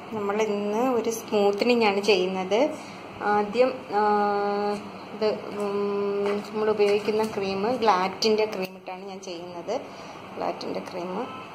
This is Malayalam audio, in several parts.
നമ്മൾ ഇന്ന് ഒരു സ്മൂത്തനിങ് ആണ് ചെയ്യുന്നത് ആദ്യം ആ, ഇത് നമ്മൾ ഉപയോഗിക്കുന്ന ക്രീം ഗ്ലാറ്റിൻ്റെ ക്രീം ഇട്ടാണ് ഞാൻ ചെയ്യുന്നത് ഗ്ലാറ്റിൻ്റെ ക്രീം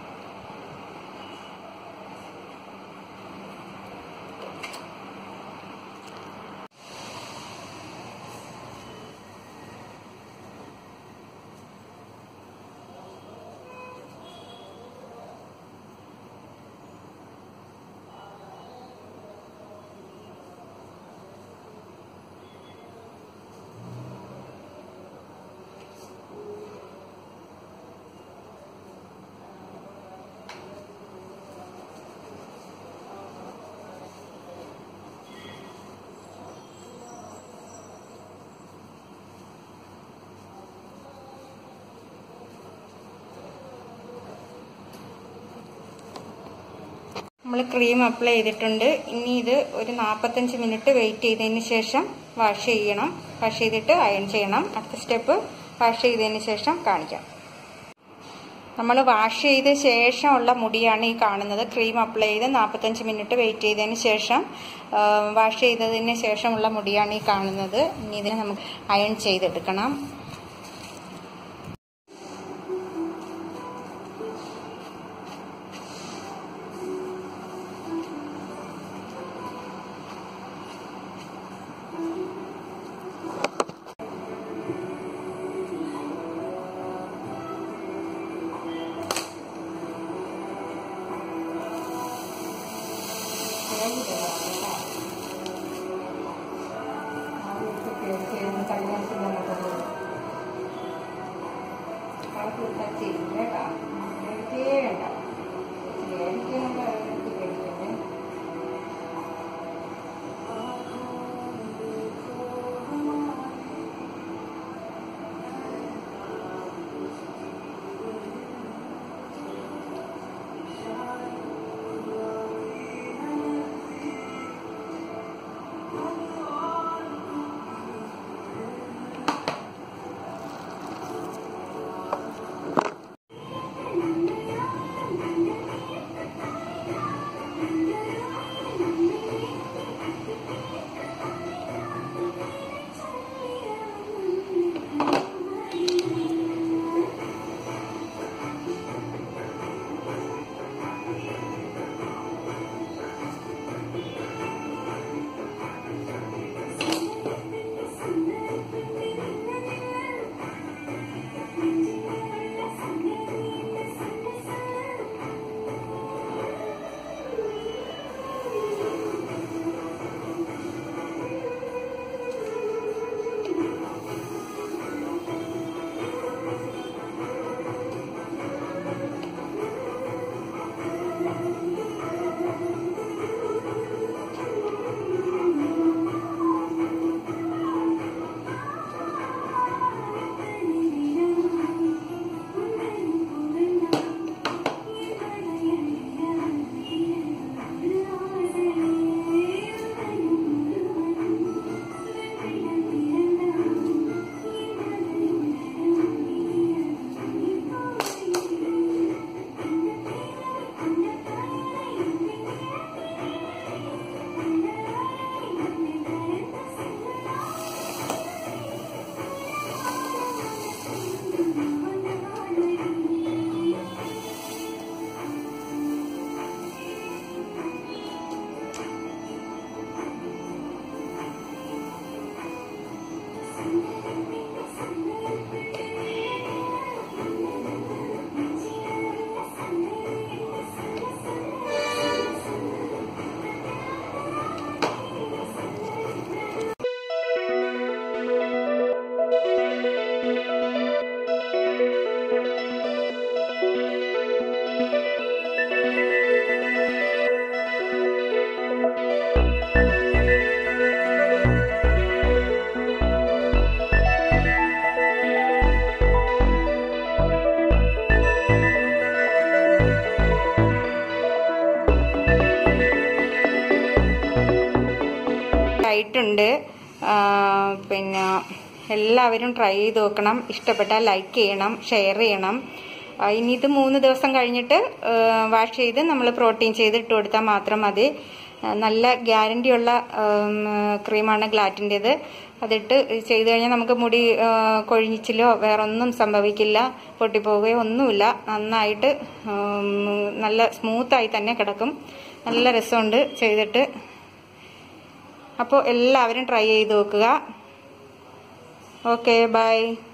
നമ്മൾ ക്രീം അപ്ലൈ ചെയ്തിട്ടുണ്ട് ഇനി ഇത് ഒരു നാൽപ്പത്തഞ്ച് മിനിറ്റ് വെയിറ്റ് ചെയ്തതിന് ശേഷം വാഷ് ചെയ്യണം വാഷ് ചെയ്തിട്ട് അയൺ ചെയ്യണം അടുത്ത സ്റ്റെപ്പ് വാഷ് ചെയ്തതിന് ശേഷം കാണിക്കാം നമ്മൾ വാഷ് ചെയ്ത ശേഷമുള്ള മുടിയാണ് ഈ കാണുന്നത് ക്രീം അപ്ലൈ ചെയ്ത് നാൽപ്പത്തഞ്ച് മിനിറ്റ് വെയിറ്റ് ചെയ്തതിന് ശേഷം വാഷ് ചെയ്തതിന് ശേഷമുള്ള മുടിയാണ് ഈ കാണുന്നത് ഇനി ഇതിനെ നമുക്ക് അയൺ ചെയ്തെടുക്കണം ആയിട്ടുണ്ട് ആ, പിന്നെ എല്ലാവരും ട്രൈ ചെയ്ത് നോക്കണം ഇഷ്ടപ്പെട്ടാൽ ലൈക്ക് ചെയ്യണം ഷെയർ ചെയ്യണം ആ, ഇനി ഇത് മൂന്ന് ദിവസം കഴിഞ്ഞിട്ട് വാഷ് ചെയ്ത് നമ്മൾ പ്രോട്ടീൻ ചെയ്ത് ഇട്ട് കൊടുത്താൽ മാത്രം മതി ആ, നല്ല ഗ്യാരണ്ടിയുള്ള ക്രീമാണ് ഗ്ലാറ്റിൻ്റെത് അതിട്ട് ചെയ്ത് കഴിഞ്ഞാൽ നമുക്ക് മുടി ആ, കൊഴിച്ചിലോ വേറെ ഒന്നും സംഭവിക്കില്ല പൊട്ടിപ്പോവുകയോ ഒന്നുമില്ല നന്നായിട്ട് ഉം, നല്ല സ്മൂത്തായി തന്നെ കിടക്കും നല്ല രസമുണ്ട് ചെയ്തിട്ട് അപ്പോൾ എല്ലാവരും ട്രൈ ചെയ്ത് നോക്കുക ഓക്കെ ബൈ